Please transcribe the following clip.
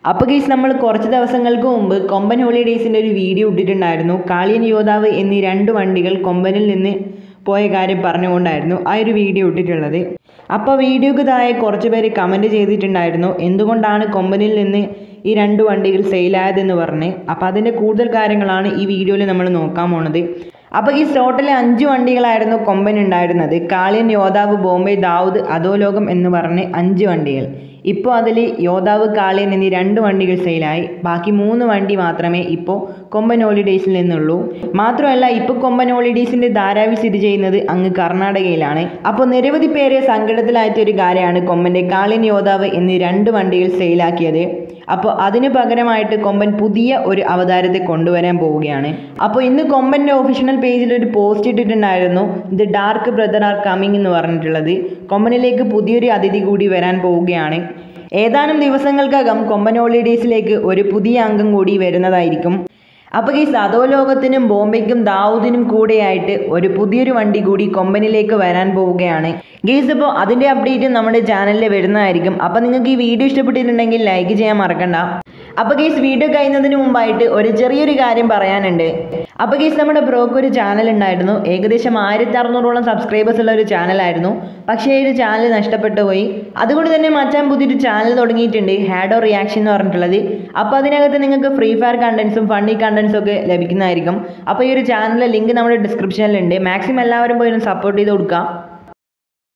അപ്പോൾ ഗീസ് നമ്മൾ കുറച്ച് ദിവസങ്ങൾക്ക് മുമ്പ് കൊമ്പൻ ഹോളിഡേയ്സിൻ്റെ ഒരു വീഡിയോ ഇട്ടിട്ടുണ്ടായിരുന്നു കാളിയൻ യോദ്ധാവ് എന്നീ രണ്ട് വണ്ടികൾ കൊമ്പനിൽ നിന്ന് പോയ കാര്യം പറഞ്ഞുകൊണ്ടായിരുന്നു ആ ഒരു വീഡിയോ ഇട്ടിട്ടുള്ളത് അപ്പോൾ വീഡിയോക്ക് താഴെ കുറച്ച് പേര് കമൻറ്റ് ചെയ്തിട്ടുണ്ടായിരുന്നു എന്തുകൊണ്ടാണ് കൊമ്പനിൽ നിന്ന് ഈ രണ്ട് വണ്ടികൾ സെയിലായതെന്ന് പറഞ്ഞ് അപ്പോൾ അതിൻ്റെ കൂടുതൽ കാര്യങ്ങളാണ് ഈ വീഡിയോയിൽ നമ്മൾ നോക്കാൻ പോണത് അപ്പോൾ ഈ ടോട്ടൽ അഞ്ച് വണ്ടികളായിരുന്നു കൊമ്പൻ ഉണ്ടായിരുന്നത് കാളിയൻ യോദ്ധാവ് ബോംബെ ദാവൂദ് അധോലോകം എന്ന് പറഞ്ഞ് അഞ്ച് വണ്ടികൾ ഇപ്പോൾ അതിൽ യോദ്ധാവ് കാളിയൻ എന്നീ രണ്ട് വണ്ടികൾ സെയിലായി ബാക്കി മൂന്ന് വണ്ടി മാത്രമേ ഇപ്പോൾ കൊമ്പൻ ഹോളിഡേയ്സിൽ നിന്നുള്ളൂ മാത്രമല്ല ഇപ്പോൾ കൊമ്പൻ ഹോളിഡേയ്സിൻ്റെ ധാരാവി സ്ഥിതി ചെയ്യുന്നത് അങ്ങ് കർണാടകയിലാണ് അപ്പോൾ നിരവധി പേരെ സങ്കടത്തിലായ ഒരു കാര്യമാണ് കൊമ്പൻ്റെ കാളിയൻ യോദ്ധാവ് എന്നീ രണ്ട് വണ്ടികൾ സെയിലാക്കിയത് അപ്പോൾ അതിന് പകരമായിട്ട് കൊമ്പൻ പുതിയ ഒരു അവതാരത്തെ കൊണ്ടുവരാൻ പോവുകയാണ് അപ്പോൾ ഇന്ന് കൊമ്പൻ്റെ ഒഫീഷ്യൽ പേജിൽ ഒരു പോസ്റ്റ് ഇട്ടിട്ടുണ്ടായിരുന്നു the dark brother are coming എന്ന് പറഞ്ഞിട്ടുള്ളത് കൊമ്പനിലേക്ക് പുതിയൊരു അതിഥി കൂടി വരാൻ പോവുകയാണ് ഏതാനും ദിവസങ്ങൾക്കകം കൊമ്പൻ ഹോളിഡേയ്സിലേക്ക് ഒരു പുതിയ അംഗം കൂടി വരുന്നതായിരിക്കും അപ്പോൾ ഈ സദോലോകത്തിനും ബോംബെക്കും ദാവൂദിനും കൂടെയായിട്ട് ഒരു പുതിയൊരു വണ്ടി കൂടി കൊമ്പനിലേക്ക് വരാൻ പോവുകയാണ് ഗെയ്സ് ഇപ്പോൾ അതിൻ്റെ അപ്ഡേറ്റ് നമ്മുടെ ചാനലിൽ വരുന്നതായിരിക്കും അപ്പോൾ നിങ്ങൾക്ക് ഈ വീഡിയോ ഇഷ്ടപ്പെട്ടിട്ടുണ്ടെങ്കിൽ ലൈക്ക് ചെയ്യാൻ മറക്കണ്ട അപ്പോൾ ഗെയ്സ് വീഡിയോ കഴിയുന്നതിന് മുമ്പായിട്ട് ഒരു ചെറിയൊരു കാര്യം പറയാനുണ്ട് അപ്പോൾ ഗെയ്സ് നമ്മുടെ ബ്രോക്ക് ഒരു ചാനൽ ഉണ്ടായിരുന്നു ഏകദേശം ആയിരത്തി അറുന്നൂറോളം സബ്സ്ക്രൈബേഴ്സ് ഉള്ള ഒരു ചാനലായിരുന്നു പക്ഷേ ഈ ഒരു ചാനൽ നഷ്ടപ്പെട്ടു പോയി അതുകൊണ്ട് തന്നെ മച്ചാൻ പുതിയൊരു ചാനൽ തുടങ്ങിയിട്ടുണ്ട് ഹാഡോ റിയാക്ഷൻ എന്ന് പറഞ്ഞിട്ടുള്ളത് അപ്പോൾ അതിനകത്ത് നിങ്ങൾക്ക് ഫ്രീ ഫയർ കണ്ടൻസും ഫണ്ണി കണ്ടൻസും ഒക്കെ ലഭിക്കുന്നതായിരിക്കും അപ്പോൾ ഈ ഒരു ചാനലിലെ ലിങ്ക് നമ്മുടെ ഡിസ്ക്രിപ്ഷനിലുണ്ട് മാക്സിമം എല്ലാവരും പോയി ഒന്ന് സപ്പോർട്ട് ചെയ്ത് കൊടുക്കുക